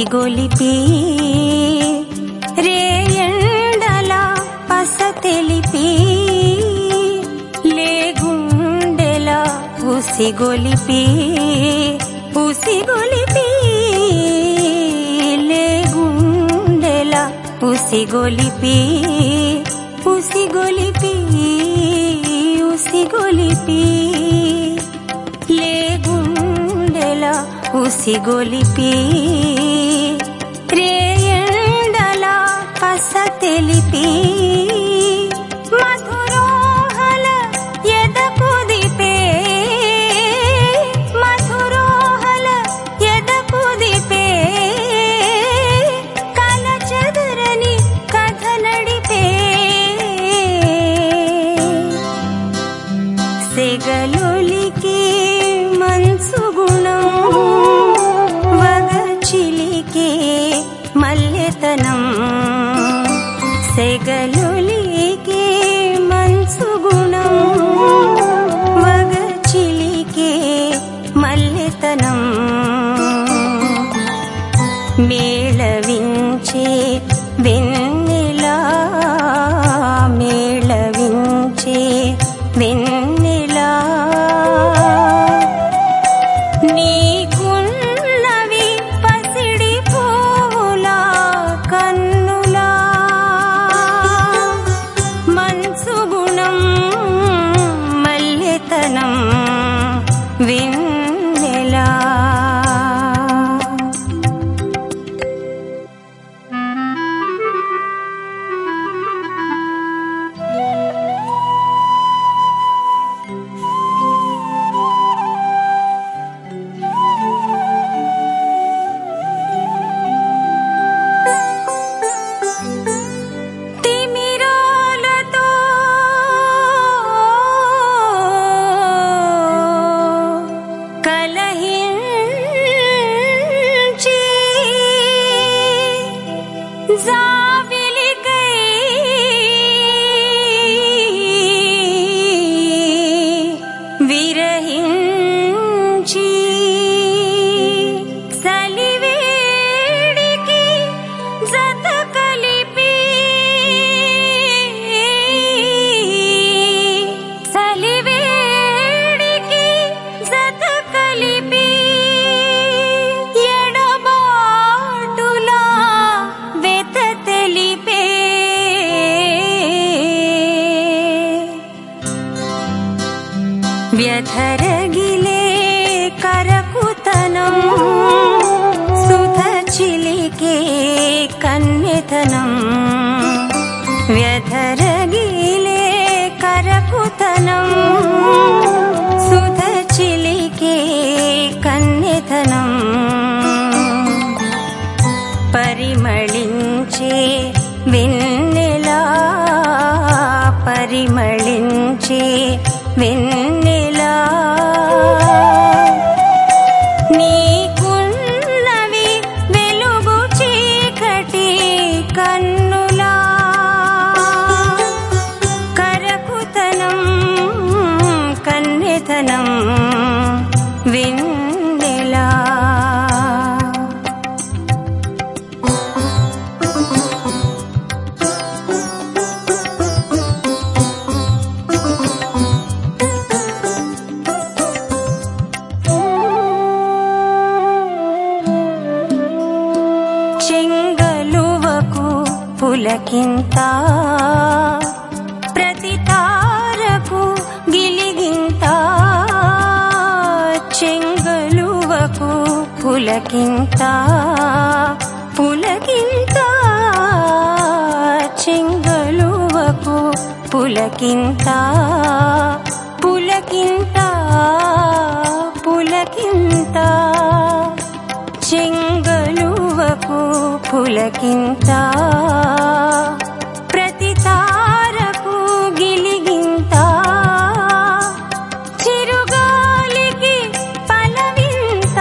ఉసిగొలిపి రేయండల పస తెలిపి లేగుండెల ఉసిగొలిపి ఉసిగొలిపి లేగుండెల ఉసిగొలిపి ఉసిగొలిపి ఉసిగొలిపి లేగుండెల ఉసిగొలిపి రేయండల పస తెలిపి మధురోహల ఎద కుదిపే మధురోహల ఎద కుదిపే కల చెదరని కథ నడిపే సెగలొలికి మనసు గుణం వగ చిలికే మల్లెతనం సెగలొలికి మనసు గుణం వగ చిలికే మల్లెతనం మేళవించే వెన్నెలా మేళవించే వెన్నెలా నీకున్నవి పసిడి పూల కన్నులా మనసు గుణం మల్లెతనం వెన్నెలా తిమిరాలతో కలహించి జాబిలికై విరహించి సలివేడికి జత కలిపి సలివేడికి జత కలిపి ఎడబాటులా వెత తెలిపే వ్యధరగిలే కరకుతనం సుధ చిలికే కన్యతనం వ్యధరగిలే కరకుతనం సుధ చిలికే కన్యతనం పరిమళించే వెన్నెలా పరిమళించే వెన్నెలా నీకున్నవి వెలుగు చీకటి కన్నులా కరకుతనం కన్నెతనం వెన్నెలా చెంగలువకు పులకింత ప్రతి తారకు గిలిగింత చెంగలువకు పులకింత పులకింత చెంగలువకు పులకింత పులకింత పులకింత చెంగలువకు పులకింత ప్రతి తారకు గిలిగింత చిరుగాలికి పలవింత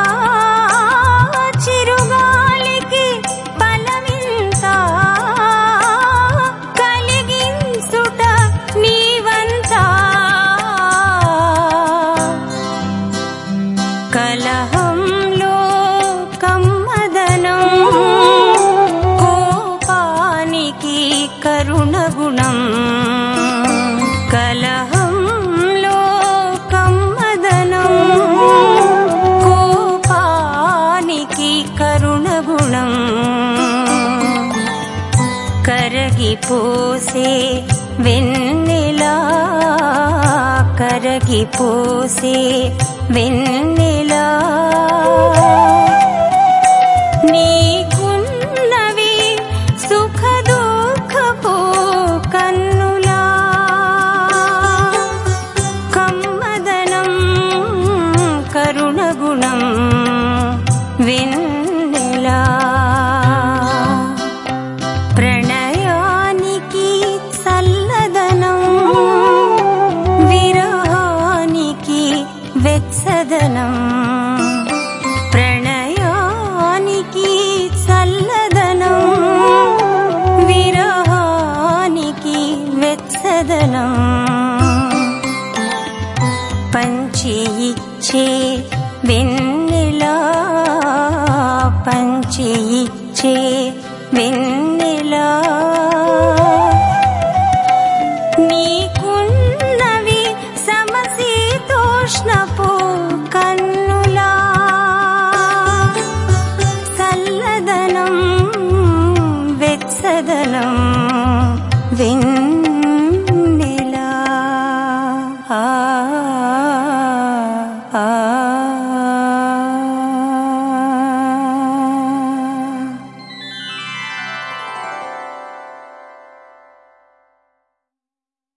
చిరుగాలికి పలవింత కలిగించుట నీవంతా కలహంలో కమ్మదనం కరగిపోసే వెన్నెలా కరగిపోసే వెన్నెలా నీకున్నవి సుఖ దుఃఖపు కన్నులా కమ్మదనం కరుణగుణం వెన్నెలా ప్రణయానికి చల్లదనం విరహానికి వెచ్చదనం ప్రణయానికి చల్లదనం విరహానికి వెచ్చదనం పంచి ఇచ్చే వెన్నెలా పంచి ఇచ్చే వెన్నెలా నీకున్నవి సమశీతోష్ణపు కన్నులా చల్లదనం వెచ్చదనం వెన్నెలా